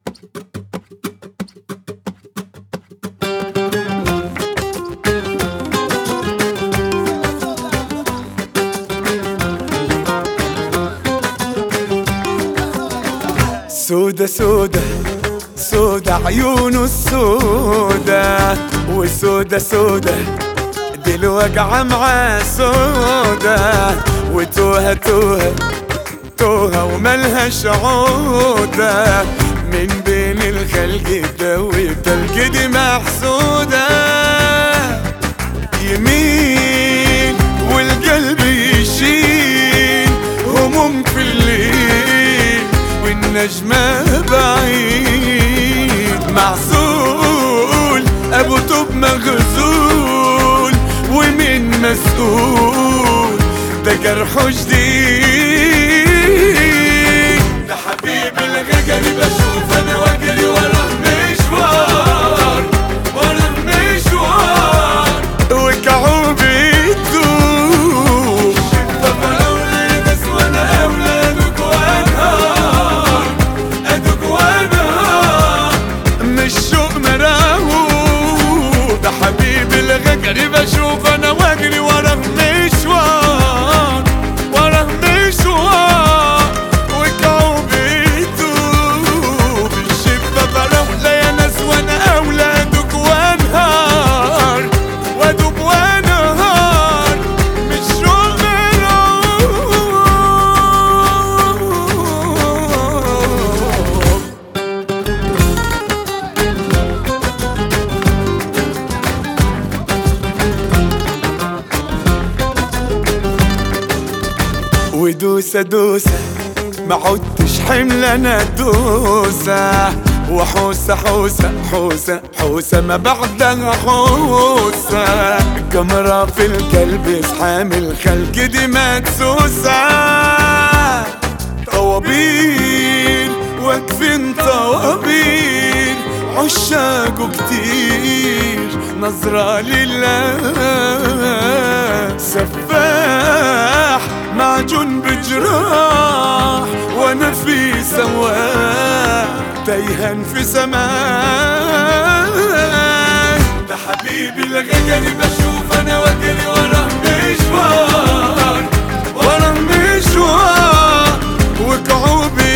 سودة سودة سودة عيونه السودة وسودة سودة دي الوجعة مع سودة وتوهة توهة توهة وملهاش عودة من بين الخلق ده والتلج دي محسودة يمين والقلب يشيل هموم في الليل والنجمة بعيد معزول أبو توب مغزول ومين مسؤول ده جرحه جديد ده حبيبي الغجري بشوف أنا واجري وراه مشوار وراه مشوار وكعوبي تدوب طب أولاد وانا أولادك وأنهار أدوك وأنهار مش شوق مراهوب ده حبيبي الغجري بشوف أنا واجري وراه مشوار وراه مشوار وكعوبي تدوب الشبة بروح يا ناس وأنا أولادك وأنهار وأدوب وأنهار مش شوق مراهوب ودوسة دوسة ما عدتش حمل انا دوسة وحوسة حوسة حوسة حوسة ما بعدها حوسة جمرة في القلب اصحام الخلق دي مدسوسة طوابير واقفين طوابير عشاقه كتير نظرة لله سفاح معجون بجراح وانا في سواح تايهان في سماء ده حبيبي الغجري بشوف انا واجري وراه مشوار وراه مشوار وكعوبي